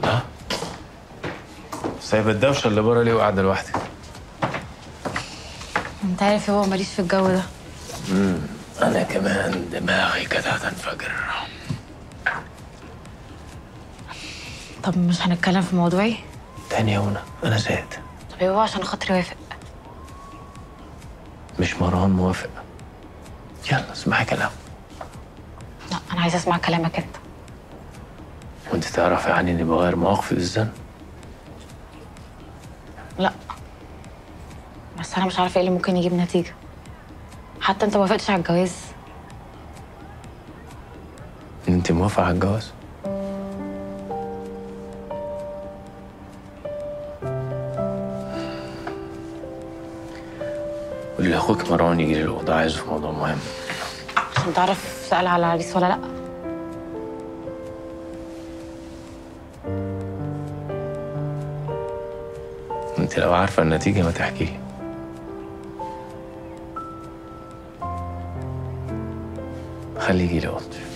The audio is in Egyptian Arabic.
ها سايبه الدوشه اللي بره ليه وقاعده لوحدك انت عارف يا بابا ماليش في الجو ده انا كمان دماغي كانت هتنفجر طب مش هنتكلم في موضوعي تاني يا منى انا زهقت طب يا بابا عشان خاطري وافق مش مروان موافق يلا اسمعي كلام لا انا عايزه اسمع كلامك انت وانت تعرف يعني اني بغير مواقفي بالزن لا بس انا مش عارفه ايه اللي ممكن يجيب نتيجه حتى انت ما وافقتش على الجواز انت موافقه على الجواز قولي لاخوك مروان يجي لي الاوضه عايزه في موضوع مهم عشان تعرف سأل على العريس ولا لا انت لو عارفه النتيجه ما تحكي لي خليه يجي لي اوضتي